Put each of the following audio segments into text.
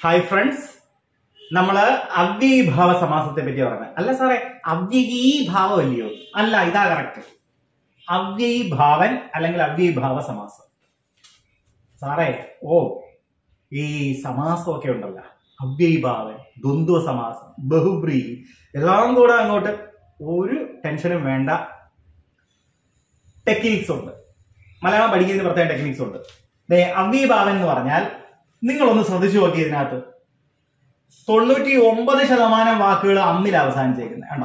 hi friends നമ്മള് അവ്യയീഭാവ സമാസത്തെ പറ്റി പറഞ്ഞത് അല്ല സാറേ അവ്യയീഭാവം അല്ലയോ അല്ല ഇതാ കറക്റ്റ് അവ്യയീഭാവൻ അല്ലെങ്കിൽ അവ്യയീഭാവ സമാസം സാറേ ഓ ഈ സമാസമൊക്കെ ഉണ്ടല്ലോ അവ്യയീഭാവൻ ദ്വന്ദ്വ സമാസം ബഹുബ്രീ എല്ലാം കൂടെ അങ്ങോട്ട് ഒരു ടെൻഷനും വേണ്ട ടെക്നിക്സ് ഉണ്ട് മലയാളം പഠിക്കുന്നതിന് പ്രത്യേക ടെക്നിക്സ് ഉണ്ട് ദേ അവ്യഭാവൻ എന്ന് പറഞ്ഞാൽ നിങ്ങളൊന്ന് ശ്രദ്ധിച്ചു നോക്കി ഇതിനകത്ത് തൊണ്ണൂറ്റി ഒമ്പത് ശതമാനം വാക്കുകൾ അമ്മിൽ അവസാനിച്ചേക്കുന്നത് കണ്ടോ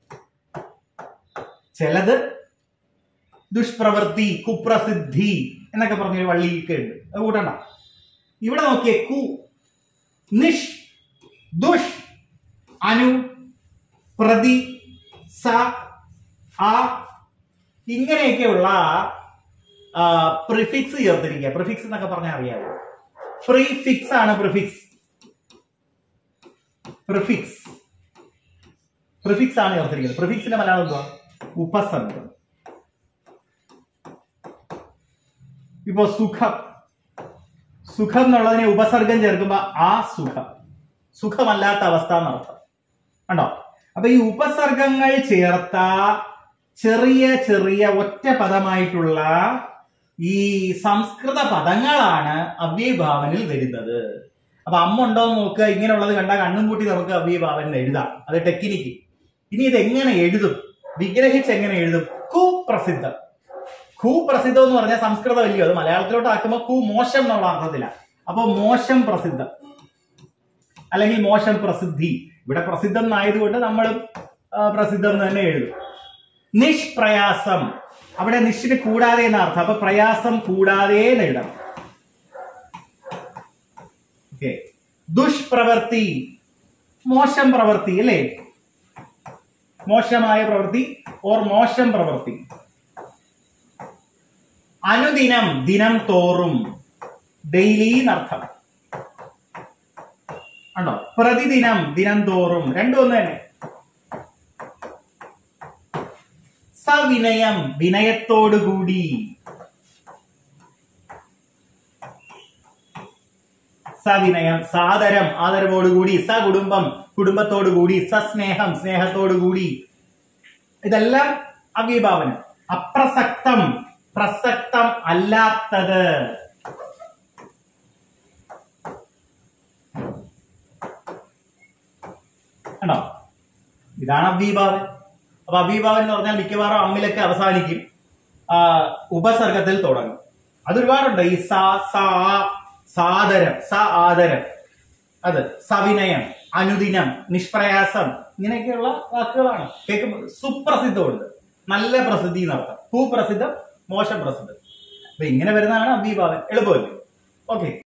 ചിലത് ദുഷ്പ്രവൃത്തി കുപ്രസിദ്ധി എന്നൊക്കെ പറഞ്ഞൊരു വള്ളിയൊക്കെ ഉണ്ട് അത് കൂട്ടണ്ട ഇവിടെ നോക്കിയേ കു നിഷ് ദുഷ് അനു പ്രതി സ ആ ഇങ്ങനെയൊക്കെയുള്ള പ്രിഫിക്സ് ചേർത്തിരിക്കുക പ്രിഫിക്സ് എന്നൊക്കെ പറഞ്ഞാൽ അറിയാമോ പ്രീഫിക്സ് ആണ് പ്രിഫിക്സ് പ്രിഫിക്സ് പ്രിഫിക്സ് ആണ് ചേർത്തിരിക്കുന്നത് പ്രിഫിക്സിന്റെ മലയാളം എന്തുവാ ഉപസർഗം ഇപ്പോ സുഖം സുഖം എന്നുള്ളതിനെ ഉപസർഗം ചേർക്കുമ്പോ ആ സുഖം സുഖമല്ലാത്ത അവസ്ഥ എന്നർത്ഥം കണ്ടോ അപ്പൊ ഈ ഉപസർഗങ്ങൾ ചേർത്ത ചെറിയ ചെറിയ ഒറ്റ പദമായിട്ടുള്ള ഈ സംസ്കൃത പദങ്ങളാണ് അവ്യഭാവനിൽ വരുന്നത് അപ്പൊ അമ്മ ഉണ്ടോ എന്ന് നോക്കുക ഇങ്ങനെയുള്ളത് കണ്ടാൽ കണ്ണും കൂട്ടി നമുക്ക് അവ്യഭാവനിൽ എഴുതാം അത് ടെക്നിക്ക് ഇനി ഇത് എങ്ങനെ എഴുതും വിഗ്രഹിച്ച് എങ്ങനെ എഴുതും കുപ്രസിദ്ധം കുപ്രസിദ്ധം എന്ന് പറഞ്ഞാൽ സംസ്കൃതം അല്ലയോ അത് മലയാളത്തിലോട്ട് ആക്കുമ്പോൾ കു മോശം എന്നുള്ള അർത്ഥത്തിലാണ് അപ്പൊ മോശം പ്രസിദ്ധം അല്ലെങ്കിൽ മോശം പ്രസിദ്ധി ഇവിടെ പ്രസിദ്ധം എന്നായതുകൊണ്ട് നമ്മളും ആ, പ്രസിദ്ധം എന്ന് തന്നെ എഴുതും നിഷ്പ്രയാസം അവിടെ നിഷിന് കൂടാതെ എന്ന അർത്ഥം അപ്പൊ പ്രയാസം കൂടാതെ എന്ന് എഴുതണം ഓക്കെ ദുഷ്പ്രവൃത്തി മോശം പ്രവൃത്തി അല്ലേ മോശമായ പ്രവൃത്തി ഓർ മോശം പ്രവൃത്തി അനുദിനം ദിനം തോറും ഡെയിലി എന്നർത്ഥം ഉണ്ടോ പ്രതിദിനം ദിനം തോറും രണ്ടും ഒന്ന് തന്നെ സവിനയം വിനയത്തോടുകൂടി സവിനയം സാദരം ആദരവോടുകൂടി സകുടുംബം കുടുംബത്തോടുകൂടി സസ്നേഹം സ്നേഹത്തോടുകൂടി ഇതെല്ലാം അവ്യഭാവനം അപ്രസക്തം പ്രസക്തം അല്ലാത്തത് കണ്ടോ ഇതാണ് അവ്യഭാവൻ അപ്പൊ അവ്യഭാവൻ എന്ന് പറഞ്ഞാൽ മിക്കവാറും അമ്മിലൊക്കെ അവസാനിക്കും ആ, ഉപസർഗത്തിൽ തുടങ്ങും അതൊരുപാടുണ്ട് ഈ സ സ ആ, സാദരം സ ആദരം അത് സവിനയം അനുദിനം നിഷ്പ്രയാസം ഇങ്ങനെയൊക്കെയുള്ള വാക്കുകളാണ് കേൾക്കുമ്പോൾ സുപ്രസിദ്ധമുണ്ട് നല്ല പ്രസിദ്ധി എന്നർത്ഥം കുപ്രസിദ്ധം മോശം പ്രസിദ്ധം അപ്പൊ ഇങ്ങനെ വരുന്നതാണ് അവ്യഭാവൻ എളുപ്പമല്ലേ ഓക്കെ